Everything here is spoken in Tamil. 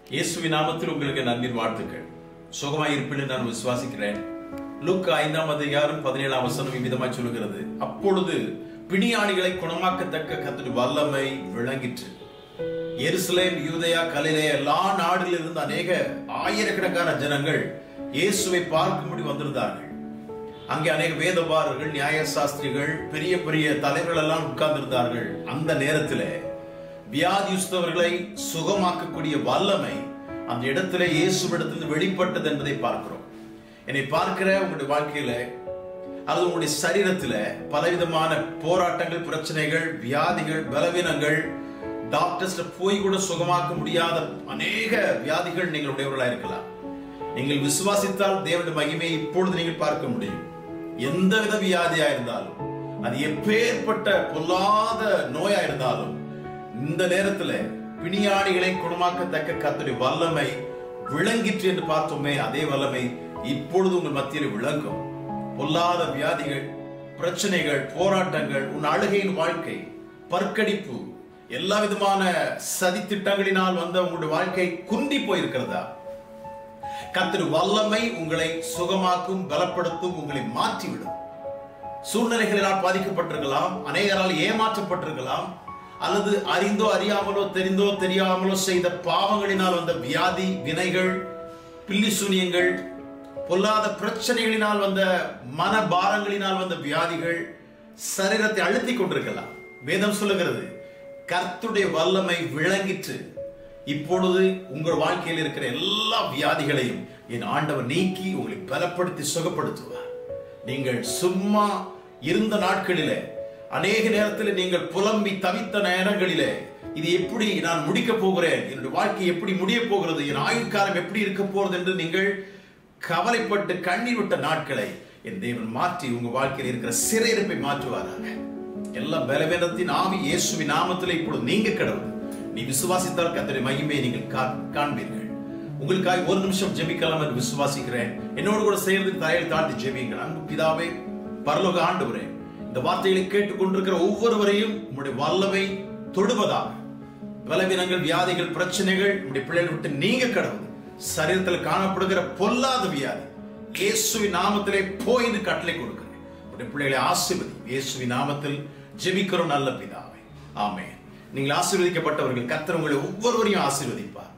இயேசுவின் நாமத்தில் உங்களுக்கு நன்பின் வாழ்த்துக்கள் சுகமாய் இருப்பேன் நான் விசுவாசிக்கிறேன் லூக்கா ஐந்தாம் அதிகாரம் பதினேழாம் வசனம் இவ்விதமாய் சொல்லுகிறது அப்பொழுது பிணியாளிகளை குணமாக்கத்தக்க கத்தர் வல்லமை விளங்கிற்று எருசலேம் யூதயா கலிலே எல்லா நாடுகளில் இருந்து அநேக ஆயிரக்கணக்கான ஜனங்கள் இயேசுவை பார்க்கும்படி வந்திருந்தார்கள் அங்கே அநேக வேதபாரர்கள் நியாயசாஸ்திரிகள் பெரிய பெரிய தலைவர்கள் எல்லாம் உட்கார்ந்திருந்தார்கள் அந்த நேரத்தில் வியாதியுஸ்தவர்களை சுகமாக்கக்கூடிய வல்லமை அந்த இடத்துல இயேசுவிடத்திலிருந்து வெளிப்பட்டது என்பதை பார்க்கிறோம் என்னை பார்க்கிற உங்களுடைய வாழ்க்கையில அல்லது உங்களுடைய சரீரத்துல பலவிதமான போராட்டங்கள் பிரச்சனைகள் வியாதிகள் பலவீனங்கள் டாக்டர்ஸ் போய் கூட சுகமாக்க முடியாத அநேக வியாதிகள் நீங்கள் உடையவர்களா இருக்கலாம் நீங்கள் விசுவாசித்தால் தேவனுடைய மகிமையை இப்பொழுது நீங்கள் பார்க்க முடியும் எந்தவித வியாதியா இருந்தாலும் அது எப்பேற்பட்ட பொல்லாத நோயா இருந்தாலும் இந்த நேரத்துல பிணியாளிகளை குணமாக்கத்தக்க கத்துடைய வல்லமை விளங்கிற்று என்று பார்த்தோமே அதே வல்லமை இப்பொழுது உங்கள் மத்தியில் விளங்கும் பொல்லாத வியாதிகள் பிரச்சனைகள் போராட்டங்கள் உன் அழுகையின் வாழ்க்கை பற்கடிப்பு எல்லா விதமான சதி திட்டங்களினால் வந்த உங்களுடைய வாழ்க்கை குந்தி போயிருக்கிறதா கத்திரு வல்லமை உங்களை சுகமாக்கும் பலப்படுத்தும் உங்களை மாற்றிவிடும் சூழ்நிலைகளினால் பாதிக்கப்பட்டிருக்கலாம் அநேகரால் ஏமாற்றப்பட்டிருக்கலாம் அல்லது அறிந்தோ அறியாமலோ தெரிந்தோ தெரியாமலோ செய்த பாவங்களினால் வந்த வியாதி வினைகள் பில்லி சூனியங்கள் பொல்லாத பிரச்சனைகளினால் வந்த மன பாரங்களினால் வந்த வியாதிகள் சரீரத்தை அழுத்தி கொண்டிருக்கலாம் வேதம் சொல்லுகிறது கர்த்துடைய வல்லமை விளங்கிற்று இப்பொழுது உங்கள் வாழ்க்கையில் இருக்கிற எல்லா வியாதிகளையும் என் ஆண்டவர் நீக்கி உங்களை பலப்படுத்தி சுகப்படுத்துவார் நீங்கள் சும்மா இருந்த நாட்களிலே அநேக நேரத்தில் நீங்கள் புலம்பி தவித்த நேரங்களிலே இது எப்படி நான் முடிக்க போகிறேன் என்னுடைய வாழ்க்கை எப்படி முடிய போகிறது என் ஆயுட்காலம் எப்படி இருக்க போகிறது என்று நீங்கள் கவலைப்பட்டு கண்ணீர் விட்ட நாட்களை என் தேவன் மாற்றி உங்க வாழ்க்கையில் இருக்கிற சிறையிருப்பை மாற்றுவாராக எல்லா பலவீனத்தின் ஆவி இயேசுவின் நாமத்தில் இப்பொழுது நீங்க கடவுள் நீ விசுவாசித்தால் கத்தரை மகிமையை நீங்கள் காண்பீர்கள் உங்களுக்காக ஒரு நிமிஷம் ஜெபிக்கலாம் என்று விசுவாசிக்கிறேன் என்னோடு கூட சேர்ந்து தலையில் தாழ்த்தி ஜெபியுங்கள் அன்பு பிதாவே பரலோக ஆண்டவரே இந்த வார்த்தைகளை கேட்டுக்கொண்டிருக்கிற ஒவ்வொருவரையும் உங்களுடைய வல்லமை தொடுவதாக பலவீனங்கள் வியாதிகள் பிரச்சனைகள் உங்களுடைய பிள்ளைகள் விட்டு நீங்க கடவுள் சரீரத்தில் காணப்படுகிற பொல்லாத வியாதி இயேசுவின் நாமத்திலே போய் என்று கட்டளை கொடுக்கிறேன் உங்களுடைய பிள்ளைகளை ஆசீர்வதி இயேசுவின் நாமத்தில் ஜெபிக்கிறோம் நல்ல பிதாவே ஆமே நீங்கள் ஆசீர்வதிக்கப்பட்டவர்கள் கத்தர் உங்களை ஒவ்வொருவரையும் ஆசீர்வதிப்பார்